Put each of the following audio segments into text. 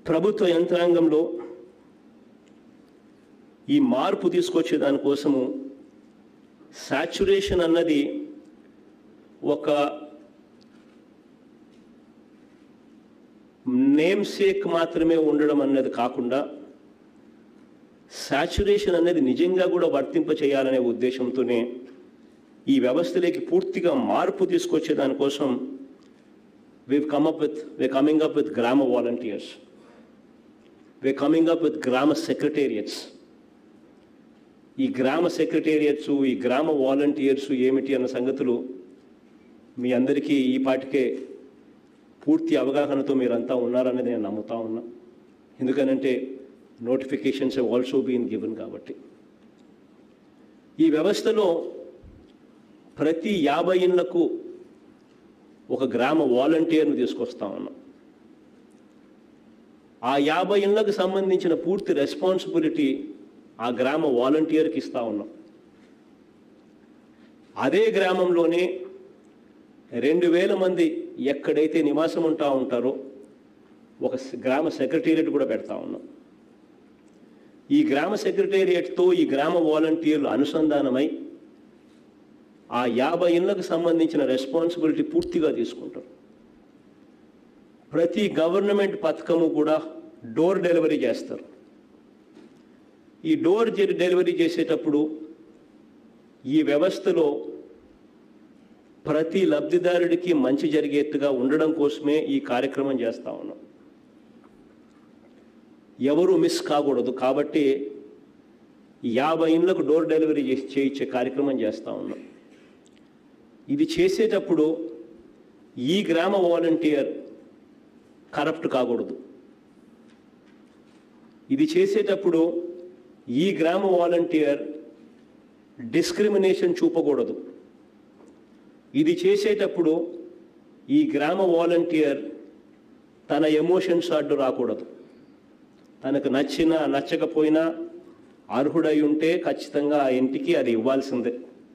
ప్రభుత్వ యంత్రాంగంలో ఈ మార్పు తీసుకొచ్చే దానికోసము సాచురేషన్ అన్నది ఒక నేమ్ సేక్ మాత్రమే ఉండడం అన్నది కాకుండా సాచురేషన్ అనేది నిజంగా కూడా వర్తింప చేయాలనే ఉద్దేశంతోనే ఈ వ్యవస్థలోకి పూర్తిగా మార్పు తీసుకొచ్చే దానికోసం we've come up with we're coming up with గ్రామ volunteers we're coming up with గ్రామ సెక్రటేరియట్స్ ఈ గ్రామ సెక్రటేరియట్స్ ఈ గ్రామ వాలంటీర్స్ ఏమిటి అన్న సంగతులు మీ అందరికీ ఈ పాటికే పూర్తి అవగాహనతో మీరంతా ఉన్నారనేది నేను నమ్ముతా ఉన్నా ఎందుకనంటే నోటిఫికేషన్స్ ఆల్సో బీన్ గివెన్ కాబట్టి ఈ వ్యవస్థలో ప్రతి యాభై ఇళ్లకు ఒక గ్రామ వాలంటీర్ను తీసుకొస్తా ఉన్నాం ఆ యాభై ఇళ్లకు సంబంధించిన పూర్తి రెస్పాన్సిబిలిటీ ఆ గ్రామ వాలంటీర్కి ఇస్తా ఉన్నాం అదే గ్రామంలోనే రెండు వేల మంది ఎక్కడైతే నివాసం ఉంటా ఉంటారో ఒక స- గ్రామ సెక్రటేరియట్ కూడా పెడతా ఉన్నాం ఈ గ్రామ సెక్రటేరియట్తో ఈ గ్రామ వాలంటీర్లు అనుసంధానమై ఆ యాభై ఇళ్లకు సంబంధించిన రెస్పాన్సిబిలిటీ పూర్తిగా తీసుకుంటారు ప్రతి గవర్నమెంట్ పథకము కూడా డోర్ డెలివరీ చేస్తారు ఈ డోర్ జె- డెలివరీ చేసేటప్పుడు ఈ వ్యవస్థలో ప్రతి లబ్ధిదారుడికి మంచి జరిగేట్టుగా ఉండడం కోసమే ఈ కార్యక్రమం చేస్తా ఉన్నాం ఎవరు మిస్ కాకూడదు కాబట్టి యాభై ఇండ్లకు డోర్ డెలివరీ చేసి చేయించే కార్యక్రమం చేస్తా ఉన్నాం ఇది చేసేటప్పుడు ఈ గ్రామ వాలంటీర్ కరప్ట్ కాకూడదు ఇది చేసేటప్పుడు ఈ గ్రామ వాలంటీర్ డిస్క్రిమినేషన్ చూపకూడదు ఇది చేసేటప్పుడు ఈ గ్రామ వాలంటీర్ తన ఎమోషన్స్ అడ్డు రాకూడదు తనకు నచ్చినా నచ్చకపోయినా అర్హుడై ఉంటే ఖచ్చితంగా ఆ ఇంటికి అది ఇవ్వాల్సిందే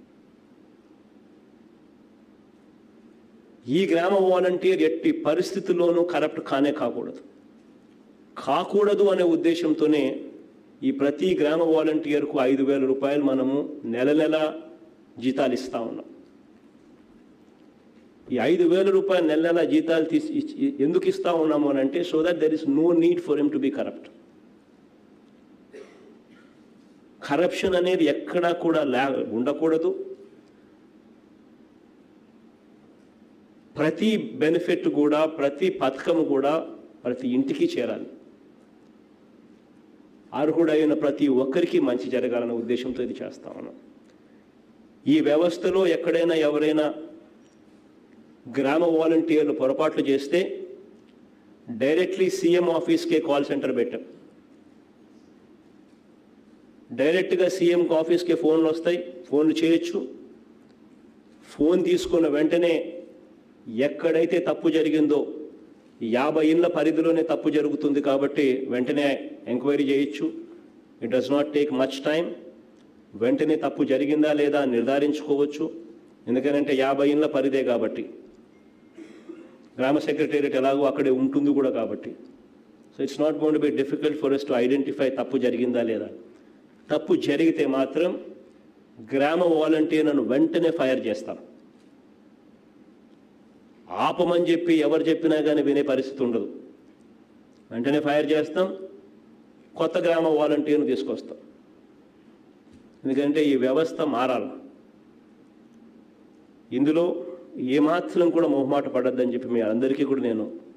ఈ గ్రామ వాలంటీర్ ఎట్టి పరిస్థితుల్లోనూ కరప్ట్ కానే కాకూడదు కాకూడదు అనే ఉద్దేశంతోనే ఈ ప్రతి గ్రామ వాలంటీర్కు ఐదు వేల రూపాయలు మనము నెల నెల జీతాలు ఇస్తా ఉన్నాం ఈ ఐదు వేల రూపాయలు నెల నెల జీతాలు తీసి ఇచ్చి- ఎందుకు ఇస్తా ఉన్నాము అని అంటే so that there is no need for him to be corrupt corruption అనేది ఎక్కడా కూడా లే ఉండకూడదు ప్రతి బెనిఫిట్ కూడా ప్రతి పథకం కూడా ప్రతి ఇంటికి చేరాలి అర్హుడైన ప్రతి ఒక్కరికి మంచి జరగాలనే ఉద్దేశంతో ఇది చేస్తా ఉన్నాం ఈ వ్యవస్థలో ఎక్కడైనా ఎవరైనా గ్రామ వాలంటీర్లు పొరపాట్లు చేస్తే డైరెక్ట్లీ సీఎం ఆఫీస్కే కాల్ సెంటర్ పెట్టాం డైరెక్ట్గా సీఎం ఆఫీస్కే ఫోన్లు వస్తాయి ఫోన్లు చేయొచ్చు ఫోన్ తీసుకున్న వెంటనే ఎక్కడైతే తప్పు జరిగిందో యాభై ఇళ్ళ పరిధిలోనే తప్పు జరుగుతుంది కాబట్టి వెంటనే ఎంక్వైరీ చేయొచ్చు it does not take much time వెంటనే తప్పు జరిగిందా లేదా అని నిర్ధారించుకోవచ్చు ఎందుకనంటే యాభై ఇళ్ళ పరిధే కాబట్టి గ్రామ సెక్రటేరియట్ ఎలాగో అక్కడే ఉంటుంది కూడా కాబట్టి so it's not going to be difficult for us to identify తప్పు జరిగిందా లేదా తప్పు జరిగితే మాత్రం గ్రామ వాలంటీర్లను వెంటనే ఫైర్ చేస్తాం ఆపమని చెప్పి ఎవరు చెప్పినా కానీ వినే పరిస్థితి ఉండదు వెంటనే ఫైర్ చేస్తాం కొత్త గ్రామ వాలంటీర్ను తీసుకొస్తాం ఎందుకంటే ఈ వ్యవస్థ మారాలి ఇందులో ఏమాత్రం కూడా మొహమాట పడద్దని చెప్పి మీ అందరికీ కూడా నేను